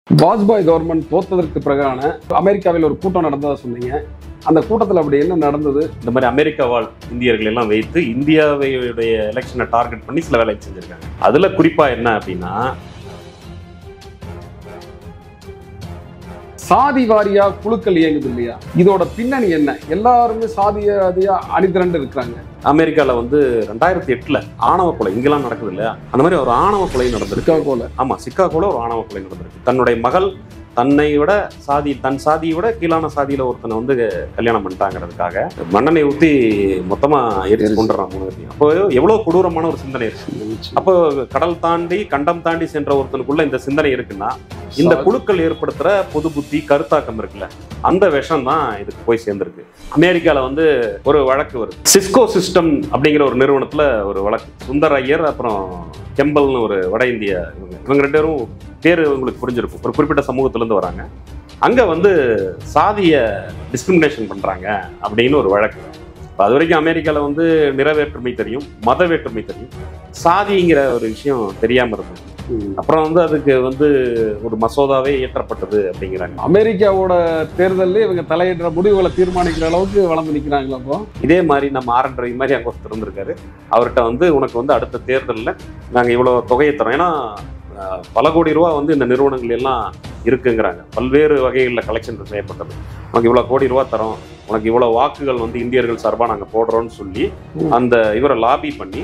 Vajpayee government தோத்ததற்கு பிறகான அமெரிக்காவில் ஒரு கூட்டம் நடந்ததா சொன்னீங்க அந்த கூட்டத்தில் அப்படி என்ன நடந்தது இந்த மாதிரி அமெரிக்கா வாழ் இந்தியர்கள் எல்லாம் வைத்து இந்தியாவையுடைய எலெக்ஷனை டார்கெட் பண்ணி சில வேலை செஞ்சிருக்காங்க அதுல குறிப்பா என்ன அப்படின்னா சாதி வாரியா குழுக்கள் இயங்குது இல்லையா இதோட பின்னணி என்ன எல்லாருமே சாதியாதியா அணிதிரண்டு இருக்கிறாங்க அமெரிக்கால வந்து ரெண்டாயிரத்தி எட்டுல ஆணவ கொலை இங்கெல்லாம் நடக்குது இல்லையா அந்த மாதிரி ஒரு ஆணவ கொலை நடந்திருக்கு சிக்காகோல ஆமா சிக்காகோல ஒரு ஆணவ கொலை நடந்திருக்கு தன்னுடைய மகள் தன்னை விட சாதி தன் சாதியை விட கீழான சாதியில ஒருத்தனை வந்து கல்யாணம் பண்ணிட்டாங்கிறதுக்காக மண்ணெண்ணை ஊத்தி மொத்தமா எரிச்சு கொண்டுறான் மூணு பேரையும். அப்போ எவ்வளவு கொடூரமான ஒரு சிந்தனை இருக்கு அப்போ கடல் தாண்டி கண்டம் தாண்டி சென்ற ஒருத்தனுக்குள்ள இந்த சிந்தனை இருக்குன்னா இந்த குழுக்கள் ஏற்படுத்துற பொது புத்தி கருத்தாக்கம் இருக்குல்ல அந்த விஷம் தான் இதுக்கு போய் சேர்ந்திருக்கு அமெரிக்கால வந்து ஒரு வழக்கு வருது சிஸ்கோ சிஸ்டம் அப்படிங்கிற ஒரு நிறுவனத்துல ஒரு வழக்கு சுந்தர் ஐயர் அப்புறம் கெம்பல்னு ஒரு வட இந்திய இவங்க இவங்க ரெண்டு பேரும் பேர் உங்களுக்கு புரிஞ்சிருக்கும் ஒரு குறிப்பிட்ட சமூகத்துல இருந்து வராங்க அங்க வந்து சாதிய டிஸ்கிரிமினேஷன் பண்றாங்க அப்படின்னு ஒரு வழக்கு இப்ப அது வரைக்கும் அமெரிக்கால வந்து நிற வேற்றுமை தெரியும் மத வேற்றுமை தெரியும் சாதிங்கிற ஒரு விஷயம் தெரியாம இருந்தது ம். அப்புறம் வந்து அதுக்கு வந்து ஒரு மசோதாவே இயற்றப்பட்டது அப்படிங்கிறாங்க அமெரிக்காவோட தேர்தல்ல இவங்க தலையிடுற முடிவுகளை தீர்மானிக்கிற அளவுக்கு வளர்ந்து நிக்கிறாங்களா அப்போ இதே மாதிரி நம்ம ஆர் என் ரவி மாதிரி அங்கே ஒருத்தர் இருந்திருக்காரு அவர்கிட்ட வந்து உனக்கு வந்து அடுத்த தேர்தலில் நாங்கள் இவ்வளோ தொகையை தரோம் ஏன்னா அஹ், பல கோடி ரூபா வந்து இந்த நிறுவனங்கள் எல்லாம் இருக்குங்கிறாங்க பல்வேறு வகைகளில் கலெக்ஷன் செய்யப்பட்டது உனக்கு இவ்வளோ கோடி ரூபா தரோம் உனக்கு இவ்வளோ வாக்குகள் வந்து இந்தியர்கள் சார்பாக நாங்கள் போடுறோம்னு சொல்லி ம். அந்த இவரை லாபி பண்ணி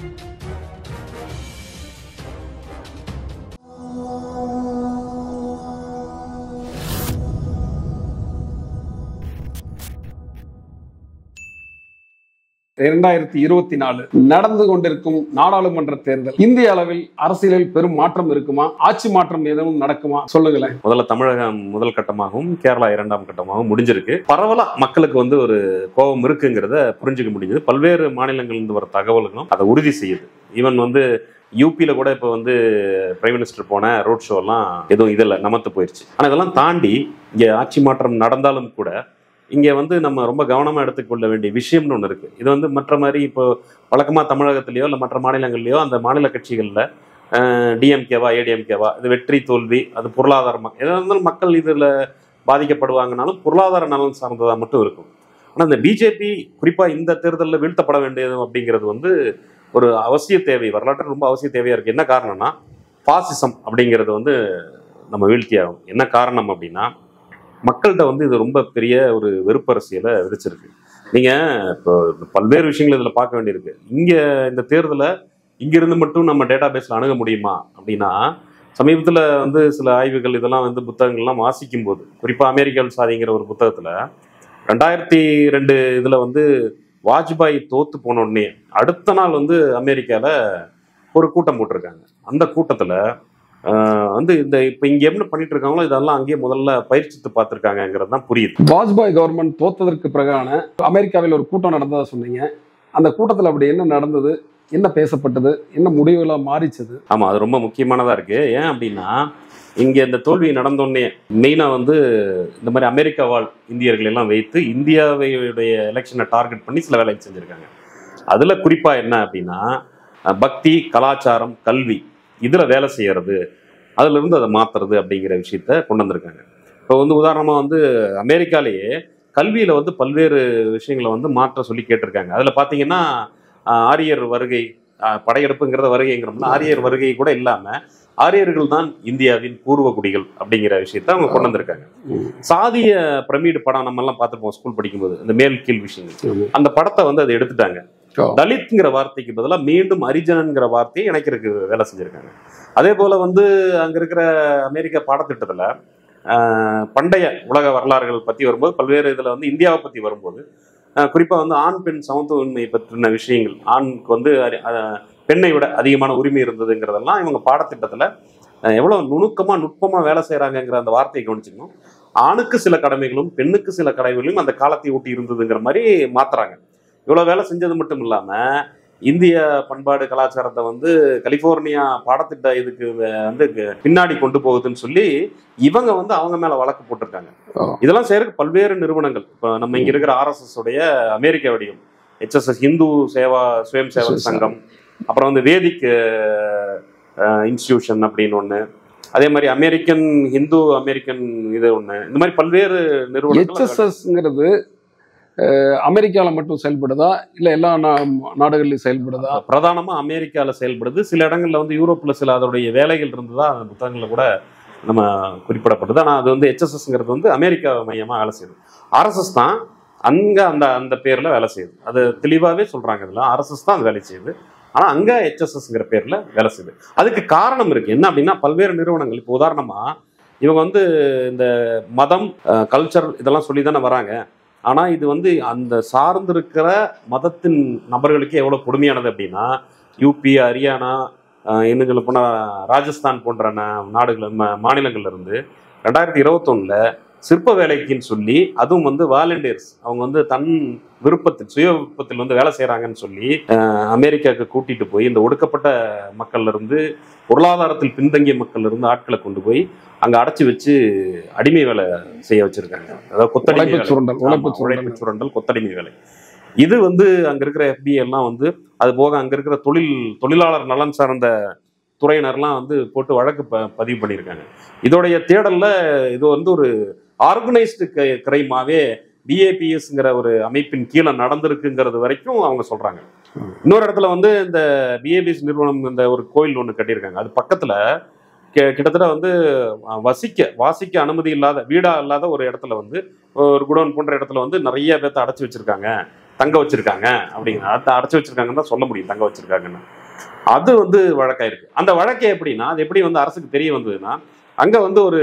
இரண்டாயிரத்தி இருபத்தி நாலு நடந்து கொண்டிருக்கும் நாடாளுமன்ற தேர்தல் இந்திய அளவில் அரசியலில் பெரும் மாற்றம் இருக்குமா ஆட்சி மாற்றம் எதுவும் நடக்குமா சொல்லுங்களேன் முதல்ல தமிழகம் முதல் கட்டமாகவும் கேரளா இரண்டாம் கட்டமாகவும் முடிஞ்சிருக்கு பரவலா மக்களுக்கு வந்து ஒரு கோபம் இருக்குங்கிறத புரிஞ்சுக்க முடியுது பல்வேறு மாநிலங்கள்லேருந்து வர தகவல்களும் அதை உறுதி செய்யுது ஈவன் வந்து யூபியில கூட இப்போ வந்து பிரைம் மினிஸ்டர் போன ரோட் ஷோ எல்லாம் எதுவும் இதில் நமத்து போயிடுச்சு ஆனால் இதெல்லாம் தாண்டி இங்கே ஆட்சி மாற்றம் நடந்தாலும் கூட இங்கே வந்து நம்ம ரொம்ப கவனமாக எடுத்துக்கொள்ள வேண்டிய விஷயம்னு ஒன்று இருக்குது இது வந்து மற்ற மாதிரி இப்போ வழக்கமாக தமிழகத்திலேயோ இல்லை மற்ற மாநிலங்கள்லையோ அந்த மாநில கட்சிகளில் டிஎம்கேவா ஏடிஎம்கேவா இது வெற்றி தோல்வி அது பொருளாதாரமாக எதாக இருந்தாலும் மக்கள் இதில் பாதிக்கப்படுவாங்கனாலும் பொருளாதார நலன் சார்ந்ததாக மட்டும் இருக்கும் ஆனால் இந்த பிஜேபி குறிப்பாக இந்த தேர்தலில் வீழ்த்தப்பட வேண்டியது அப்படிங்கிறது வந்து ஒரு அவசிய தேவை வரலாற்றில் ரொம்ப அவசிய தேவையாக இருக்குது என்ன காரணம்னா பாசிசம் அப்படிங்கிறது வந்து நம்ம வீழ்த்தியாகும் என்ன காரணம் அப்படின்னா மக்கள்கிட்ட வந்து இது ரொம்ப பெரிய ஒரு வெறுப்பரசியலை விதிச்சிருக்கு நீங்கள் இப்போ பல்வேறு விஷயங்கள் இதில் பார்க்க வேண்டியிருக்கு இங்கே இந்த தேர்தலை இங்கிருந்து மட்டும் நம்ம டேட்டா பேஸில் அணுக முடியுமா அப்படின்னா சமீபத்தில் வந்து சில ஆய்வுகள் இதெல்லாம் வந்து புத்தகங்கள்லாம் வாசிக்கும் போது குறிப்பாக அமெரிக்கன் சாதிங்கிற ஒரு புத்தகத்தில் ரெண்டாயிரத்தி ரெண்டு இதில் வந்து வாஜ்பாய் தோத்து போன உடனே அடுத்த நாள் வந்து அமெரிக்காவில் ஒரு கூட்டம் போட்டிருக்காங்க அந்த கூட்டத்தில் வந்து இந்த இப்போ இங்கே என்ன பண்ணிட்டு இருக்காங்களோ இதெல்லாம் அங்கேயே முதல்ல பயிற்சித்து பார்த்துருக்காங்கங்கிறது தான் புரியுது வாஜ்பாய் கவர்மெண்ட் தோத்ததற்கு பிறகான அமெரிக்காவில் ஒரு கூட்டம் நடந்ததா சொன்னீங்க அந்த கூட்டத்தில் அப்படி என்ன நடந்தது என்ன பேசப்பட்டது என்ன முடிவுகளா மாறிச்சது ஆமாம் அது ரொம்ப முக்கியமானதாக இருக்குது ஏன் அப்படின்னா இங்கே இந்த தோல்வி நடந்தோடனே மெயினாக வந்து இந்த மாதிரி அமெரிக்கா வாழ் இந்தியர்கள் எல்லாம் வைத்து இந்தியாவையுடைய எலெக்ஷனை டார்கெட் பண்ணி சில வேலை செஞ்சுருக்காங்க அதில் குறிப்பாக என்ன அப்படின்னா அஹ், பக்தி கலாச்சாரம் கல்வி இதில் வேலை செய்யறது அதுல இருந்து அதை மாத்துறது அப்படிங்கிற விஷயத்த கொண்டு வந்திருக்காங்க இப்போ வந்து உதாரணமாக வந்து அமெரிக்காலேயே கல்வியில் வந்து பல்வேறு விஷயங்களை வந்து மாற்ற சொல்லி கேட்டிருக்காங்க அதில் பார்த்தீங்கன்னா ஆஹ், ஆரியர் வருகை ஆஹ், படையெடுப்புங்கிறத வருகைங்கிறோம்னா ஆரியர் வருகை கூட இல்லாமல் ஆரியர்கள் தான் இந்தியாவின் பூர்வ குடிகள் அப்படிங்கிற விஷயத்த அவங்க கொண்டு வந்திருக்காங்க சாதிய பிரமிடு படம் நம்ம எல்லாம் பார்த்துருப்போம் ஸ்கூல் படிக்கும்போது இந்த மேல் கீழ் விஷயங்கள் அந்த படத்தை வந்து அதை எடுத்துட்டாங்க ஓ. தலித்ங்கிற வார்த்தைக்கு பதிலாக மீண்டும் அரிஜனன்கிற வார்த்தையை இணைக்கிறதுக்கு வேலை செஞ்சிருக்காங்க அதே போல வந்து அங்க இருக்கிற அமெரிக்க பாடத்திட்டத்துல ஆஹ், பண்டைய உலக வரலாறுகள் பத்தி வரும்போது பல்வேறு இதுல வந்து இந்தியாவை பத்தி வரும்போது ஆஹ், குறிப்பா வந்து ஆண் பெண் சமத்துவன்மை பற்றின விஷயங்கள் ஆணுக்கு வந்து அரி- ஆஹ், பெண்ணை விட அதிகமான உரிமை இருந்ததுங்கிறதெல்லாம் இவங்க பாடத்திட்டத்துல ஆஹ், எவ்வளவு நுணுக்கமா நுட்பமா வேலை செய்யறாங்கங்கிற அந்த வார்த்தையை கவனிச்சுக்கணும் ஆணுக்கு சில கடமைகளும் பெண்ணுக்கு சில கடமைகளும் அந்த காலத்தை ஒட்டி இருந்ததுங்கிற மாதிரி மாத்துறாங்க இவ்வளவு வேலை செஞ்சது மட்டும் இல்லாம இந்திய பண்பாடு கலாச்சாரத்தை வந்து கலிபோர்னியா பாடத்திட்ட இதுக்கு வே- வந்து கு- பின்னாடி கொண்டு போகுதுன்னு சொல்லி இவங்க வந்து அவங்க மேல வழக்கு போட்டிருக்காங்க ஓ. இதெல்லாம் செய்யறதுக்கு பல்வேறு நிறுவனங்கள் இப்போ நம்ம இங்க இருக்கிற ஆர்எஸ்எஸ் உடைய அமெரிக்க வடிவம் ஹெச்எஸ்எஸ் இந்து சேவா சுயம் சேவக் சங்கம் அப்புறம் வந்து வேதிக் இன்ஸ்டிடியூஷன் அப்படின்னு ஒன்று அதே மாதிரி அமெரிக்கன் ஹிந்து அமெரிக்கன் இது ஒண்ணு இந்த மாதிரி பல்வேறு நிறுவனங்கள் ஹெச்எஸ்எஸ்ங்கிறது அமெரிக்கால மட்டும் செயல்படுதா இல்ல எல்லா நா- நாடுகள்லயும் செயல்படுதா பிரதானமா அமெரிக்கால செயல்படுது சில இடங்கள்ல வந்து யூரோப்ல சில அதோடைய வேலைகள் இருந்ததா அந்த புத்தகங்கள்ல கூட நம்ம குறிப்பிடப்படுது ஆனா அது வந்து ஹெச்எஸ்எஸ்ங்கிறது வந்து அமெரிக்கா மையமா வேலை செய்யுது ஆர்எஸ்எஸ் தான் அங்க அந்த அந்த பேர்ல வேலை செய்யுது அது தெளிவாவே சொல்றாங்க இதுல ஆர்எஸ்எஸ் தான் அது வேலை செய்யுது ஆனா அங்க ஹெச்எஸ்எஸ்ங்கிற பேர்ல வேலை செய்யுது அதுக்கு காரணம் இருக்கு என்ன அப்படின்னா பல்வேறு நிறுவனங்கள் இப்போ உதாரணமா இவங்க வந்து இந்த மதம் கல்ச்சர் இதெல்லாம் சொல்லி தானே வராங்க ஆனா இது வந்து அந்த சார்ந்திருக்கிற மதத்தின் நபர்களுக்கே எவ்வளவு கொடுமையானது அப்படின்னா யூபி ஹரியானா அஹ், இன்னும் சொல்ல போனா ராஜஸ்தான் போன்ற நா- நாடுகள் ம- மாநிலங்கள்ல இருந்து ரெண்டாயிரத்தி இருபத்தொன்னுல சிற்ப வேலைக்குன்னு சொல்லி அதுவும் வந்து வாலண்டியர்ஸ் அவங்க வந்து தன் விருப்பத்தில் சுய விருப்பத்தில் வந்து வேலை செய்றாங்கன்னு சொல்லி அஹ், அமெரிக்காவுக்கு கூட்டிட்டு போய் இந்த ஒடுக்கப்பட்ட மக்கள்ல இருந்து பொருளாதாரத்தில் பின்தங்கிய மக்கள்ல இருந்து ஆட்களை கொண்டு போய் அங்க அடைச்சி வச்சு அடிமை வேலை செய்ய வச்சிருக்காங்க அதாவது கொத்தடிமை உழைப்பு வேலை. சுரண்டல் ஆமா, உழைப்பு உழைப்பு சுரண்டல் சுரண்டல் கொத்தடிமை வேலை இது வந்து அங்க இருக்கிற FBI எல்லாம் வந்து அது போக அங்க இருக்கிற தொழில் தொழிலாளர் நலன் சார்ந்த துறையினர்லாம் வந்து போட்டு வழக்கு ப பதிவு பண்ணியிருக்காங்க இதோடைய தேடல்ல இது வந்து ஒரு ஆர்கனைஸ்டு கிரைமாவே பிஏபிஎஸ்ங்கிற ஒரு அமைப்பின் கீழே நடந்திருக்குங்கிறது வரைக்கும் அவங்க சொல்றாங்க இன்னொரு இடத்துல வந்து இந்த பிஏபிஎஸ் நிறுவனம் இந்த ஒரு கோயில் ஒன்று கட்டியிருக்காங்க அது பக்கத்துல கி- கிட்டத்தட்ட வந்து அஹ், வசிக்க வாசிக்க அனுமதி இல்லாத வீடா இல்லாத ஒரு இடத்துல வந்து ஒரு குடோன் போன்ற இடத்துல வந்து நிறைய பேர்த்த அடைச்சி வச்சிருக்காங்க தங்க வச்சிருக்காங்க அப்படிங்கிற அதை அடைச்சி வச்சிருக்காங்கன்னு தான் சொல்ல முடியும் தங்க வச்சிருக்காங்கன்னு அது வந்து வழக்காயிருக்கு அந்த வழக்கே எப்படின்னா அது எப்படி வந்து அரசுக்கு தெரிய வந்ததுன்னா அங்க வந்து ஒரு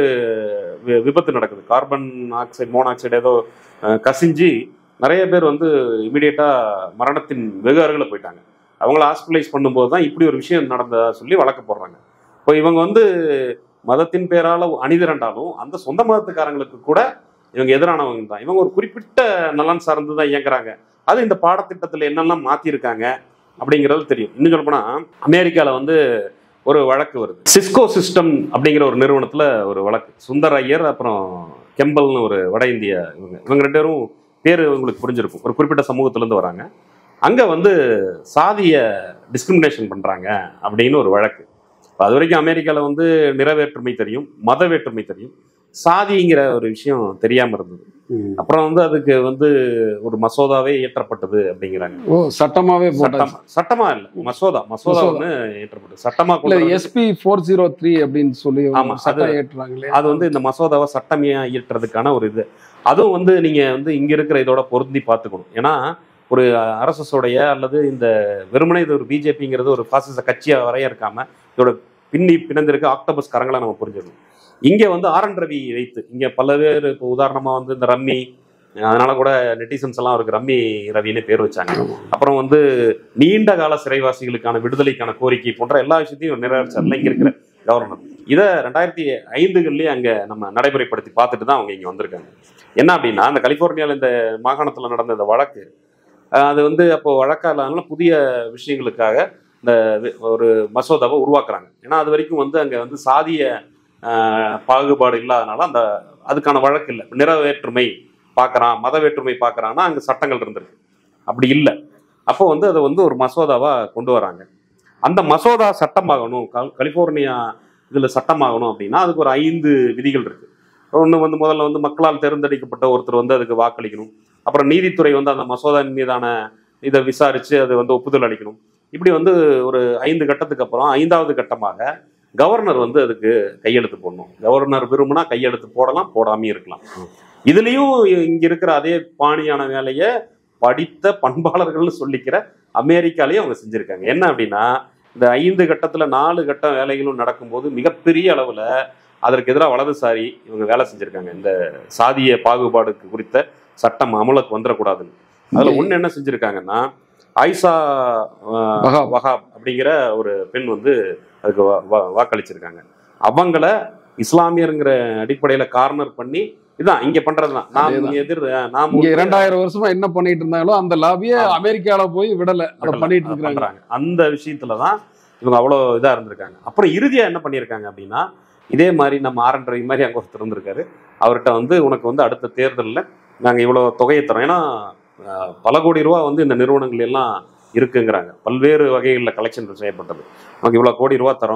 வி- விபத்து நடக்குது கார்பன் ஆக்சைடு மோனாக்சைடு ஏதோ அஹ், கசிஞ்சு நிறைய பேர் வந்து இமிடியேட்டா மரணத்தின் வெகு அருகில போயிட்டாங்க அவங்கள ஹாஸ்பிட்டலைஸ் பண்ணும்போது தான் இப்படி ஒரு விஷயம் நடந்ததா சொல்லி வழக்கு போடுறாங்க இப்போ இவங்க வந்து மதத்தின் பேரால அணிதிரண்டாலும் அந்த சொந்த மதத்துக்காரங்களுக்கு கூட இவங்க எதிரானவங்க தான் இவங்க ஒரு குறிப்பிட்ட நலன் சார்ந்து தான் இயங்குறாங்க அது இந்த பாடத்திட்டத்தில் என்னெல்லாம் மாத்திருக்காங்க அப்படிங்கிறது தெரியும் இன்னும் சொல்ல போனா அமெரிக்கால வந்து ஒரு வழக்கு வருது சிஸ்கோ சிஸ்டம் அப்படிங்கிற ஒரு நிறுவனத்துல ஒரு வழக்கு சுந்தர் ஐயர் அப்புறம் கெம்பல்னு ஒரு வட இந்திய இவங்க இவங்க ரெண்டு பேரும் பேர் உங்களுக்கு புரிஞ்சிருக்கும் ஒரு குறிப்பிட்ட சமூகத்துல இருந்து வராங்க அங்க வந்து சாதிய டிஸ்கிரிமினேஷன் பண்றாங்க அப்படின்னு ஒரு வழக்கு இப்ப அது வரைக்கும் அமெரிக்கால வந்து நிற வேற்றுமை தெரியும் மத வேற்றுமை தெரியும் சாதிங்கிற ஒரு விஷயம் தெரியாம இருந்தது ம். அப்புறம் வந்து அதுக்கு வந்து ஒரு மசோதாவே இயற்றப்பட்டது அப்படிங்கிறாங்க ஓ சட்டமாவே போட்டாச்சு சட்டம் சட்டமா இல்ல மசோதா மசோதா மசோதா. ஒண்ணு ஏற்றப்பட்டது சட்டமா இல்ல கொண்டு வரது- எஸ்பி ஃபோர் ஜீரோ த்ரீ அப்படின்னு சொல்லி ஒரு ஆமா, சட்டம் அது- ஏற்றுறாங்களே அது வந்து இந்த மசோதாவை சட்டமையா இயற்றதுக்கான ஒரு இது அதுவும் வந்து நீங்க வந்து இங்க இருக்கிற இதோட பொருந்தி பார்த்துக்கணும் ஏன்னா ஒரு RSS உடைய அல்லது இந்த வெறுமனே இது ஒரு பிஜேபிங்கிறது ஒரு பாசிச கட்சியா வரையறுக்காம இதோட பின்னி பிணைந்திருக்க ஆக்டோபஸ் கரங்களை நம்ம புரிஞ்சுக்கணும் இங்க வந்து ஆர் என் ரவி வைத்து இங்க பல பேர் இப்போ உதாரணமா வந்து இந்த ரம்மி அதனால கூட நெட்டிசன்ஸ் எல்லாம் அவருக்கு ரம்மி ரவின்னு பேர் வச்சாங்க அப்புறம் வந்து நீண்ட கால சிறைவாசிகளுக்கான விடுதலைக்கான கோரிக்கை போன்ற எல்லா விஷயத்தையும் நிறைவேற்றார்ல இங்க இருக்கிற கவர்னர் இதை ரெண்டாயிரத்தி ஐந்துகள்லயே அங்க நம்ம நடைமுறைப்படுத்தி பார்த்துட்டு தான் அவங்க இங்க வந்திருக்காங்க என்ன அப்படின்னா இந்த கலிபோர்னியால இந்த மாகாணத்துல நடந்த இந்த வழக்கு அஹ் அது வந்து அப்போ வழக்கா இல்லாதனால புதிய விஷயங்களுக்காக இந்த வி- ஒரு மசோதாவை உருவாக்குறாங்க ஏன்னா அது வரைக்கும் வந்து அங்க வந்து சாதிய அஹ், பாகுபாடு இல்லாதனால அந்த அதுக்கான வழக்கு இல்லை நிற வேற்றுமை பார்க்கறான் மத வேற்றுமை பார்க்கறான்னா அங்க சட்டங்கள் இருந்திருக்கு அப்படி இல்லை அப்போ வந்து அதை வந்து ஒரு மசோதாவா கொண்டு வராங்க அந்த மசோதா சட்டமாகணும் கல்- கலிபோர்னியா இதுல சட்டமாகணும் அப்படின்னா அதுக்கு ஒரு ஐந்து விதிகள் இருக்கு ஒன்று வந்து முதல்ல வந்து மக்களால் தேர்ந்தெடுக்கப்பட்ட ஒருத்தர் வந்து அதுக்கு வாக்களிக்கணும் அப்புறம் நீதித்துறை வந்து அந்த மசோதாவின் மீதான இதை விசாரிச்சு அது வந்து ஒப்புதல் அளிக்கணும் இப்படி வந்து ஒரு ஐந்து கட்டத்துக்கு அப்புறம் ஐந்தாவது கட்டமாக கவர்னர் வந்து அதுக்கு கையெழுத்து போடணும் கவர்னர் விரும்பினா கையெழுத்து போடலாம் போடாமையும் இருக்கலாம் இதுலயும் இங்க இருக்கிற அதே பாணியான வேலையை படித்த பண்பாளர்கள்னு சொல்லிக்கிற அமெரிக்காலயும் அவங்க செஞ்சிருக்காங்க என்ன அப்படின்னா இந்த ஐந்து கட்டத்துல நாலு கட்ட வேலைகளும் நடக்கும்போது மிகப்பெரிய அளவுல அதற்கு எதிராக வலதுசாரி இவங்க வேலை செஞ்சிருக்காங்க இந்த சாதிய பாகுபாடுக்கு குறித்த சட்டம் அமலுக்கு வந்துடக்கூடாதுன்னு அதுல ஒண்ணு என்ன செஞ்சிருக்காங்கன்னா ஆயிஷா அஹ், வஹாப். வஹாப் அப்படிங்கிற ஒரு பெண் வந்து அதுக்கு வா- வா- வாக்களிச்சிருக்காங்க அவங்கள இஸ்லாமியருங்கிற அடிப்படையில கார்னர் பண்ணி இதான் இங்க பண்றதுதான் நாம் அதேதான். எதிர் நாம் இங்க வந்து- இரண்டாயிரம் வருஷமா என்ன பண்ணிட்டு இருந்தாங்களோ அந்த லாபிய ஆமா. அமெரிக்கால போய் விடல அதை பண்றாங்க. பண்ணிட்டு இருக்காங்க பண்றாங்க. அந்த விஷயத்துல தான் இவங்க அவ்வளோ இதா இருந்திருக்காங்க அப்புறம் இறுதியா என்ன பண்ணியிருக்காங்க அப்படின்னா இதே மாதிரி நம்ம ஆர் ரவி மாதிரி அங்க ஒருத்தர் இருந்திருக்காரு அவர்கிட்ட வந்து உனக்கு வந்து அடுத்த தேர்தலில் நாங்க இவ்வளவு தொகையை தரோம் ஏன்னா அஹ், பல கோடி ரூபா வந்து இந்த நிறுவனங்கள் எல்லாம் இருக்குங்கிறாங்க பல்வேறு வகைகளில் கலெக்ஷன் செய்யப்பட்டது உனக்கு இவ்வளவு கோடி ரூபா தரோம்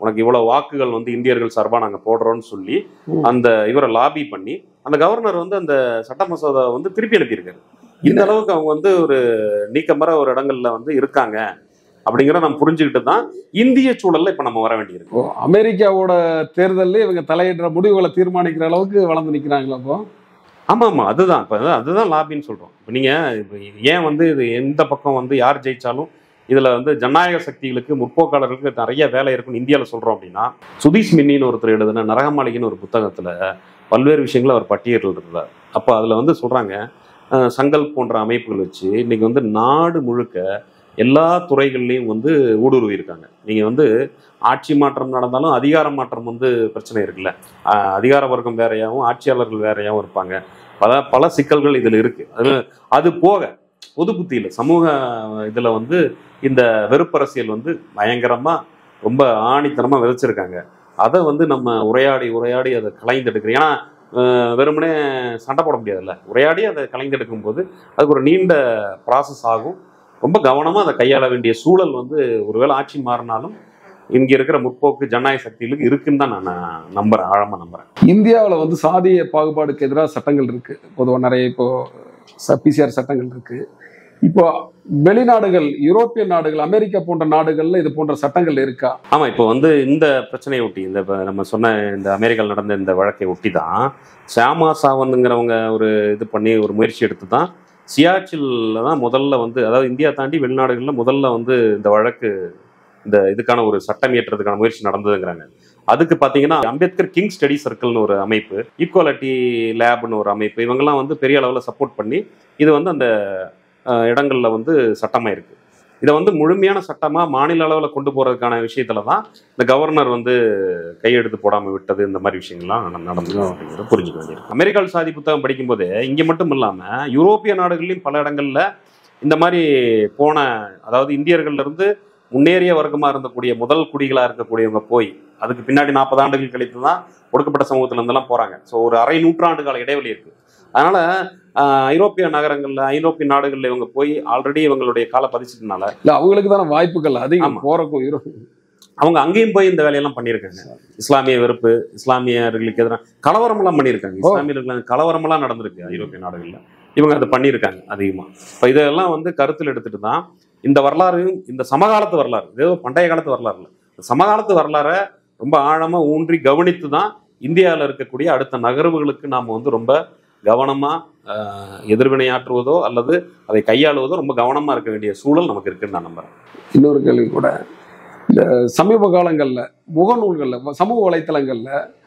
உனக்கு இவ்வளவு வாக்குகள் வந்து இந்தியர்கள் சார்பா நாங்க போடுறோம்னு சொல்லி ம். அந்த இவரை லாபி பண்ணி அந்த கவர்னர் வந்து அந்த சட்ட மசோதா வந்து திருப்பி அனுப்பியிருக்காரு இந்த அளவுக்கு அவங்க வந்து ஒரு நீக்கமர ஒரு இடங்கள்ல வந்து இருக்காங்க அப்படிங்கிற நம்ம புரிஞ்சுக்கிட்டு தான் இந்திய சூழல்ல இப்ப நம்ம வர வேண்டியிருக்கு ஓ, அமெரிக்காவோட தேர்தல்ல இவங்க தலையிடுற முடிவுகளை தீர்மானிக்கிற அளவுக்கு வளர்ந்து நிக்கிறாங்களா அப்போ ஆமா ஆமா அதுதான் இப்ப அதான் அதுதான் லாபின்னு சொல்றோம் இப்ப நீங்க இப்ப ஏன் வந்து இது எந்த பக்கம் வந்து யார் ஜெயிச்சாலும் இதுல வந்து ஜனநாயக சக்திகளுக்கு முற்போக்காளர்களுக்கு நிறைய வேலை இருக்குன்னு இந்தியாவில் சொல்றோம் அப்படின்னா சுதீஷ் மின்னின்னு ஒருத்தர் எழுதுன நரகமாளிகைன்னு ஒரு புத்தகத்துல பல்வேறு விஷயங்களை அவர் பட்டியலிடுறார் அப்போ அதுல வந்து சொல்றாங்க அஹ், சங்கல் போன்ற அமைப்புகள் வச்சு இன்னைக்கு வந்து நாடு முழுக்க எல்லா துறைகள்லையும் வந்து ஊடுருவி இருக்காங்க நீங்க வந்து ஆட்சி மாற்றம் நடந்தாலும் அதிகார மாற்றம் வந்து பிரச்சனை இருக்குல்ல அஹ், அதிகார வர்க்கம் வேறையாகவும் ஆட்சியாளர்கள் வேறையாகவும் இருப்பாங்க பல பல சிக்கல்கள் இதுல இருக்கு அது அது போக பொது புத்தியில சமூக இதுல வந்து இந்த வெறுப்பரசியல் வந்து பயங்கரமா ரொம்ப ஆணித்தனமா விதைச்சிருக்காங்க அதை வந்து நம்ம உரையாடி உரையாடி அதை கலைந்தெடுக்கிறோம் ஏன்னா அஹ், வெறுமனே சண்டை போட முடியாதுல்ல உரையாடி அதை கலைந்தெடுக்கும் போது அதுக்கு ஒரு நீண்ட ப்ராசஸ் ஆகும் ரொம்ப கவனமா அதை கையாள வேண்டிய சூழல் வந்து ஒருவேளை ஆட்சி மாறினாலும் இங்க இருக்கிற முற்போக்கு ஜனநாயக சக்திகளுக்கு இருக்குன்னு தான் நான் நம்புறேன் ஆழமா நம்புறேன் இந்தியாவில் வந்து சாதிய பாகுபாடுக்கு எதிராக சட்டங்கள் இருக்கு பொதுவாக நிறைய இப்போ பிசிஆர் சட்டங்கள் இருக்கு இப்போ வெளிநாடுகள் யூரோப்பிய நாடுகள் அமெரிக்கா போன்ற நாடுகள்ல இது போன்ற சட்டங்கள் இருக்கா ஆமா இப்போ வந்து இந்த பிரச்சனையை ஒட்டி இந்த இப்ப நம்ம சொன்ன இந்த அமெரிக்காவில் நடந்த இந்த வழக்கை ஒட்டி தான் ஷியாமா சாவந்துங்கிறவங்க ஒரு இது பண்ணி ஒரு முயற்சி எடுத்து தான் சியாச்சில்ல தான் முதல்ல வந்து அதாவது இந்தியா தாண்டி வெளிநாடுகளில் முதல்ல வந்து இந்த வழக்கு இந்த இதுக்கான ஒரு சட்டம் இயற்றுறதுக்கான முயற்சி நடந்ததுங்கிறாங்க அதுக்கு பார்த்தீங்கன்னா அம்பேத்கர் கிங் ஸ்டடி சர்க்கிள்னு ஒரு அமைப்பு ஈக்குவாலிட்டி லேப்னு ஒரு அமைப்பு இவங்கெல்லாம் வந்து பெரிய அளவில் சப்போர்ட் பண்ணி இது வந்து அந்த அஹ், இடங்கள்ல வந்து சட்டமாக இருக்கு இதை வந்து முழுமையான சட்டமாக மாநில அளவில் கொண்டு போகிறதுக்கான விஷயத்துல தான் இந்த கவர்னர் வந்து கையெழுத்து போடாமல் விட்டது இந்த மாதிரி விஷயங்கள்லாம் நட- நடந்தது அப்படிங்கிறத புரிஞ்சுக்க வேண்டியிருக்கு அமெரிக்காவில் சாதி புத்தகம் படிக்கும்போது இங்கே மட்டும் இல்லாமல் யூரோப்பிய நாடுகள்லையும் பல இடங்கள்ல இந்த மாதிரி போன அதாவது இந்தியர்கள்ல இருந்து முன்னேறிய வர்க்கமாக இருந்தக்கூடிய முதல் குடிகளாக இருக்கக்கூடியவங்க போய் அதுக்கு பின்னாடி நாற்பது ஆண்டுகள் கழித்து தான் ஒடுக்கப்பட்ட சமூகத்துல இருந்தெல்லாம் போறாங்க ஸோ ஒரு அரை நூற்றாண்டு கால இடைவெளி இருக்கு அதனால ஆஹ், ஐரோப்பிய நகரங்கள்ல ஐரோப்பிய நாடுகள்ல இவங்க போய் ஆல்ரெடி இவங்களுடைய காலை பதிச்சிட்டனால இல்ல அவங்களுக்கு தானே வாய்ப்புகள் அதிகம் ஆமா. போறக்கும் யூரோ அவங்க அங்கேயும் போய் இந்த வேலையெல்லாம் பண்ணியிருக்காங்க இஸ்லாமிய வெறுப்பு இஸ்லாமியர்களுக்கு எதிராக கலவரமெல்லாம் பண்ணியிருக்காங்க ஓ. இஸ்லாமியர்கள் கலவரமெல்லாம் நடந்திருக்கு ஐரோப்பிய நாடுகள்ல இவங்க அதை பண்ணியிருக்காங்க அதிகமா இப்போ இதெல்லாம் வந்து கருத்தில் எடுத்துட்டு தான் இந்த வரலாறையும் இந்த சமகாலத்து வரலாறு ஏதோ பண்டைய காலத்து வரலாறு இல்லை இந்த சமகாலத்து வரலாறை ரொம்ப ஆழமா ஊன்றி கவனித்து தான் இந்தியாவில் இருக்கக்கூடிய அடுத்த நகர்வுகளுக்கு நாம் வந்து ரொம்ப கவனமா ஆஹ், எதிர்வினையாற்றுவதோ அல்லது அதை கையாளுவதோ ரொம்ப கவனமா இருக்க வேண்டிய சூழல் நமக்கு இருக்குன்னு நான் நம்புறேன் இன்னொரு கேள்வி கூட இந்த சமீப காலங்கள்ல முகநூல்கள்ல வ- சமூக வலைத்தளங்கள்ல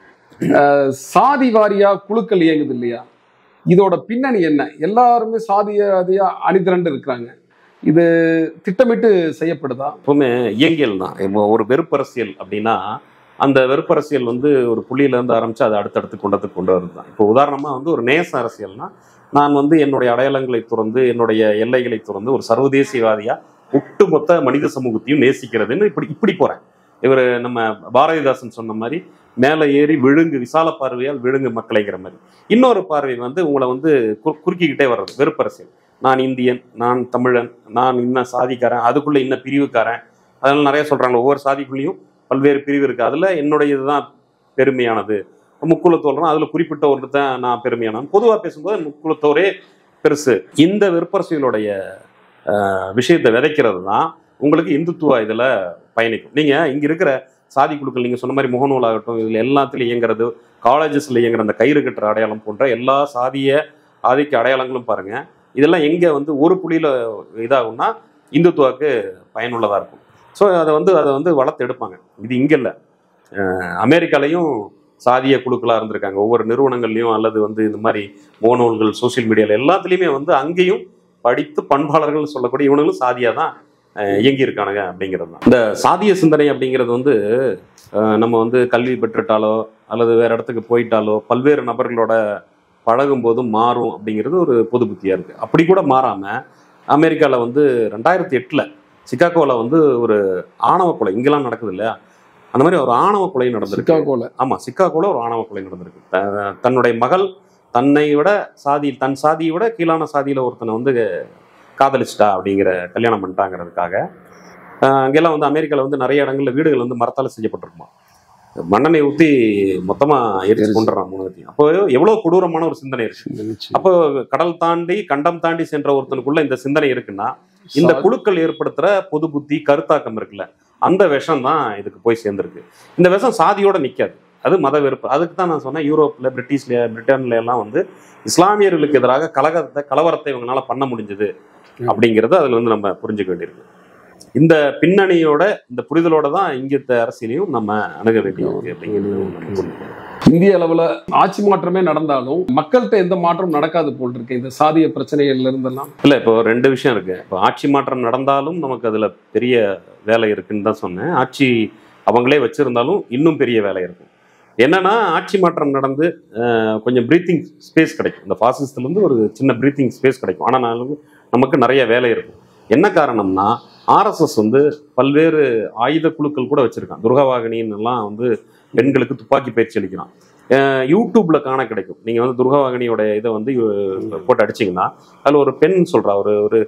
அஹ், சாதி வாரியா குழுக்கள் இயங்குது இல்லையா இதோட பின்னணி என்ன எல்லாருமே சாதியாதியா அணிதிரண்டு இருக்கிறாங்க இது திட்டமிட்டு செய்யப்படுதா எப்பவுமே இயங்கியல் தான் இப்போ ஒரு வெறுப்பரசியல் அப்படின்னா அந்த வெறுப்பரசியல் வந்து ஒரு புள்ளியில இருந்து ஆரம்பிச்சு அதை அடுத்தடுத்து கொண்டது கொண்டு வருது தான் இப்போ உதாரணமா வந்து ஒரு நேச அரசியல்னா நான் வந்து என்னுடைய அடையாளங்களை துறந்து என்னுடைய எல்லைகளை துறந்து ஒரு சர்வதேசியவாதியா ஒட்டுமொத்த மனித சமூகத்தையும் நேசிக்கிறதுன்னு இப்படி இப்படி போறேன் இவர் நம்ம பாரதிதாசன் சொன்ன மாதிரி மேலே ஏறி விழுங்கு விசால பார்வையால் விழுங்கு மக்களைங்கிற மாதிரி இன்னொரு பார்வை வந்து உங்களை வந்து குறு- குறுக்கிக்கிட்டே வர்றது வெறுப்பரசியல் நான் இந்தியன் நான் தமிழன் நான் இன்ன சாதிக்காரன் அதுக்குள்ள இன்ன பிரிவுக்காரன் அதெல்லாம் நிறைய சொல்றாங்க ஒவ்வொரு சாதிக்குள்ளேயும் பல்வேறு பிரிவு இருக்கு அதுல என்னுடைய இதுதான் பெருமையானது முக்குலத்தோர்னா அதுல குறிப்பிட்ட ஒன்று தான் நான் பெருமையானவன் பொதுவாக பேசும்போது முக்குலத்தோரே பெருசு இந்த வெறுப்பரசியலுடைய ஆஹ், விஷயத்தை விதைக்கிறது தான் உங்களுக்கு இந்துத்துவ இதுல பயணிக்கும் நீங்க இங்க இருக்கிற சாதி குழுக்கள் நீங்க சொன்ன மாதிரி முகநூலாகட்டும் இதுல எல்லாத்துலயும் இயங்குறது காலேஜஸ்ல இயங்குற அந்த கயிறு கட்டுற அடையாளம் போன்ற எல்லா சாதிய ஆதிக்க அடையாளங்களும் பாருங்க இதெல்லாம் எங்க வந்து ஒரு புள்ளியில இதாகும்னா இந்துத்துவாக்கு பயனுள்ளதா இருக்கும் ஸோ அதை வந்து அதை வந்து வளர்த்து எடுப்பாங்க இது இங்க இல்ல அஹ் அமெரிக்காலையும் சாதிய குழுக்களாக இருந்திருக்காங்க ஒவ்வொரு நிறுவனங்கள்லையும் அல்லது வந்து இந்த மாதிரி முகநூல்கள் சோஷியல் மீடியாவில் எல்லாத்துலேயுமே வந்து அங்கேயும் படித்து பண்பாளர்கள் சொல்லக்கூடிய இவனுங்களும் சாதியாக தான் அஹ், இயங்கி இருக்கானுங்க அப்படிங்கிறது தான் இந்த சாதிய சிந்தனை அப்படிங்கிறது வந்து அஹ், நம்ம வந்து கல்வி பெற்றுட்டாலோ அல்லது வேற இடத்துக்கு போயிட்டாலோ பல்வேறு நபர்களோட பழகும் போதும் மாறும் அப்படிங்கிறது ஒரு பொது புத்தியாக இருக்குது அப்படி கூட மாறாமல் அமெரிக்காவில் வந்து ரெண்டாயிரத்தி எட்டில் சிக்காகோவில் வந்து ஒரு ஆணவ கொலை இங்கெல்லாம் நடக்குது இல்லையா அந்த மாதிரி ஒரு ஆணவ கொலை நடந்திருக்கு சிக்காகோல ஆமா சிக்காகோல ஒரு ஆணவ கொலை நடந்திருக்கு த- தன்னுடைய மகள் தன்னை விட சாதி தன் சாதியை விட கீழான சாதியில ஒருத்தனை வந்து காதலிச்சிட்டா அப்படிங்கிற கல்யாணம் பண்ணிட்டாங்கிறதுக்காக அஹ் அங்கெல்லாம் வந்து அமெரிக்கால வந்து நிறைய இடங்கள்ல வீடுகள் வந்து மரத்தால செய்யப்பட்டிருக்குமா மண்ணெண்ணெய் ஊத்தி மொத்தமா எரிச்சு எரிச்சு. கொண்டுறான் மூணுத்தையும் அப்போ எவ்வளவு கொடூரமான ஒரு சிந்தனை இருக்கு அப்போ கடல் தாண்டி கண்டம் தாண்டி சென்ற ஒருத்தனுக்குள்ள இந்த சிந்தனை இருக்குன்னா இந்த சா- குழுக்கள் ஏற்படுத்துற பொது புத்தி கருத்தாக்கம் இருக்குல்ல அந்த விஷம் தான் இதுக்கு போய் சேர்ந்திருக்கு இந்த விஷம் சாதியோட நிக்காது அது மத வெறுப்பு அதுக்கு தான் நான் சொன்னேன் யூரோப்ல பிரிட்டிஷ்ல பிரிட்டன்ல எல்லாம் வந்து இஸ்லாமியர்களுக்கு எதிராக கலகத்தை கலவரத்தை இவங்களால பண்ண முடிஞ்சது அப்படிங்கறத அதுல வந்து நம்ம புரிஞ்சுக்க வேண்டியிருக்கு இந்த பின்னணியோட இந்த புரிதலோட தான் இங்கத்த அரசியலையும் நம்ம அணுக வேண்டியிருக்கு அப்படிங்கிறது நம்ம புரிஞ்சுக்கணும். இந்திய அளவுல ஆட்சி மாற்றமே நடந்தாலும் மக்கள்கிட்ட எந்த மாற்றம் நடக்காது போல் இருக்கு இந்த சாதிய பிரச்சனைகள்ல இருந்தெல்லாம் இல்ல இப்போ ரெண்டு விஷயம் இருக்கு இப்போ ஆட்சி மாற்றம் நடந்தாலும் நமக்கு அதுல பெரிய வேலை இருக்குன்னு தான் சொன்னேன் ஆட்சி அவங்களே வச்சிருந்தாலும் இன்னும் பெரிய வேலை இருக்கும் என்னன்னா ஆட்சி மாற்றம் நடந்து அஹ், கொஞ்சம் ப்ரீத்திங் ஸ்பேஸ் கிடைக்கும் இந்த ஃபாசிஸ்ட்ல இருந்து ஒரு சின்ன ப்ரீத்திங் ஸ்பேஸ் கிடைக்கும் ஆனா நான் நமக்கு நிறைய வேலை இருக்கும் என்ன காரணம்னா ஆர்எஸ்எஸ் வந்து பல்வேறு ஆயுத குழுக்கள் கூட வச்சிருக்கான் துர்கவாகினின்னு எல்லாம் வந்து பெண்களுக்கு துப்பாக்கி பயிற்சி அளிக்கிறான் அஹ், யூடியூப்ல காண கிடைக்கும் நீங்க வந்து துர்கவாகினியோட இதை வந்து அஹ், போட்டு அடிச்சீங்கன்னா அதுல ஒரு பெண் சொல்றா ஒரு ஒரு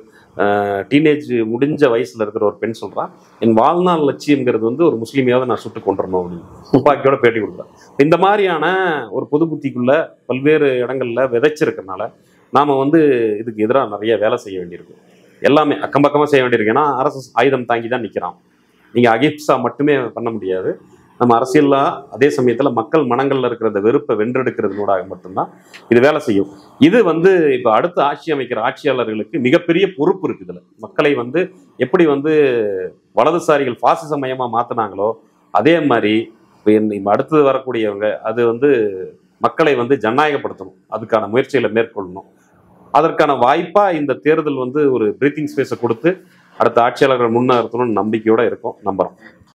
டீனேஜ் முடிஞ்ச வயசுல இருக்கிற ஒரு பெண் சொல்றா என் வாழ்நாள் லட்சியம்ங்கிறது வந்து ஒரு முஸ்லீமையாவது நான் சுட்டு கொண்டுறணும் அப்படின்னு துப்பாக்கியோட பேட்டி கொடுக்குறேன் இந்த மாதிரியான ஒரு பொது புத்திக்குள்ள பல்வேறு இடங்கள்ல விதைச்சிருக்கறனால நாம வந்து இதுக்கு எதிராக நிறைய வேலை செய்ய வேண்டியிருக்கு எல்லாமே அக்கம் பக்கமா செய்ய வேண்டியிருக்கு ஏன்னா அரசு ஆயுதம் தாங்கி தான் நிக்கிறான் நீங்க அகிம்சா மட்டுமே பண்ண முடியாது நம்ம அரசியல்ல அதே சமயத்துல மக்கள் மனங்கள்ல இருக்கிற அந்த வெறுப்பை வென்றெடுக்கிறதுனூடாக மட்டும்தான் இது வேலை செய்யும் இது வந்து இப்ப அடுத்து ஆட்சி அமைக்கிற ஆட்சியாளர்களுக்கு மிகப்பெரிய பொறுப்பு இருக்கு இதுல மக்களை வந்து எப்படி வந்து வலதுசாரிகள் பாசிச மயமா மாத்துனாங்களோ அதே மாதிரி இப்ப இந்த- இப்ப அடுத்தது வரக்கூடியவங்க அது வந்து மக்களை வந்து ஜனநாயகப்படுத்தணும் அதுக்கான முயற்சிகளை மேற்கொள்ளணும் அதற்கான வாய்ப்பா இந்த தேர்தல் வந்து ஒரு பிரீத்திங் ஸ்பேஸை கொடுத்து அடுத்த ஆட்சியாளர்கள் முன்னேறத்தணும்னு நம்பிக்கையோட இருக்கும் நம்புறோம்